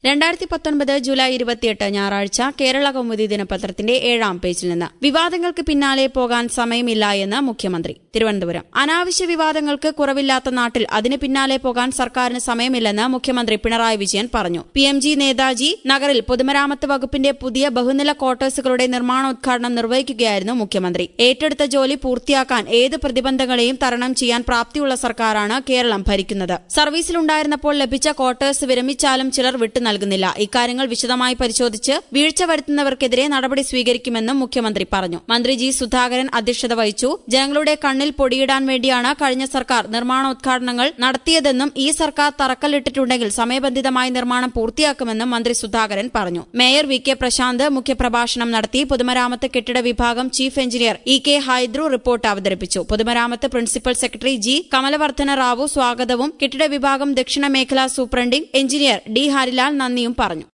രണ്ടായിരത്തി പത്തൊൻപത് ജൂലൈ ഇരുപത്തിയെട്ട് ഞായറാഴ്ച കേരള കൗമുദി ദിനപത്രത്തിന്റെ ഏഴാം പേജിൽ നിന്ന് വിവാദങ്ങൾക്ക് പിന്നാലെ പോകാൻ സമയമില്ല എന്ന് മുഖ്യമന്ത്രി തിരുവനന്തപുരം അനാവശ്യ വിവാദങ്ങൾക്ക് കുറവില്ലാത്ത നാട്ടിൽ അതിന് പിന്നാലെ പോകാൻ സർക്കാരിന് സമയമില്ലെന്ന് മുഖ്യമന്ത്രി പിണറായി വിജയൻ പറഞ്ഞു പി എം ജി നേതാജി നഗറിൽ പൊതുമരാമത്ത് വകുപ്പിന്റെ പുതിയ ബഹുനില ക്വാർട്ടേഴ്സുകളുടെ നിർമ്മാണോദ്ഘാടനം നിർവഹിക്കുകയായിരുന്നു മുഖ്യമന്ത്രി ഏറ്റെടുത്ത ജോലി പൂർത്തിയാക്കാൻ ഏത് പ്രതിബന്ധങ്ങളെയും തരണം ചെയ്യാൻ പ്രാപ്തിയുള്ള സർക്കാരാണ് കേരളം ഭരിക്കുന്നത് സർവീസിലുണ്ടായിരുന്നപ്പോൾ ലഭിച്ച ക്വാർട്ടേഴ്സ് വിരമിച്ചാലും ചിലർ വിട്ടു നൽകുന്നില്ല ഇക്കാര്യങ്ങൾ വിശദമായി പരിശോധിച്ച് വീഴ്ച വരുത്തുന്നവർക്കെതിരെ നടപടി സ്വീകരിക്കുമെന്നും മുഖ്യമന്ത്രി പറഞ്ഞു മന്ത്രി ജി സുധാകരൻ അധ്യക്ഷത വഹിച്ചു ജനങ്ങളുടെ കണ്ണിൽ പൊടിയിടാൻ വേണ്ടിയാണ് കഴിഞ്ഞ സർക്കാർ നിർമ്മാണോദ്ഘാടനങ്ങൾ നടത്തിയതെന്നും ഈ സർക്കാർ തറക്കല്ലിട്ടിട്ടുണ്ടെങ്കിൽ സമയബന്ധിതമായി നിർമ്മാണം പൂർത്തിയാക്കുമെന്നും മന്ത്രി സുധാകരൻ പറഞ്ഞു മേയർ വി കെ പ്രശാന്ത് മുഖ്യപ്രഭാഷണം നടത്തി പൊതുമരാമത്ത് കെട്ടിട വിഭാഗം chief engineer E K Hydru report അവതരിപ്പിച്ചു പൊതുമരാമത്ത് principal secretary G Kamalavardhana Rao സ്വാഗതവും കെട്ടിട വിഭാഗം ദക്ഷിണ മേഖലാ സൂപ്രണ്ടിംഗ് എഞ്ചിനീയർ ഡി ഹരിലാൽ നന്ദിയും പറഞ്ഞു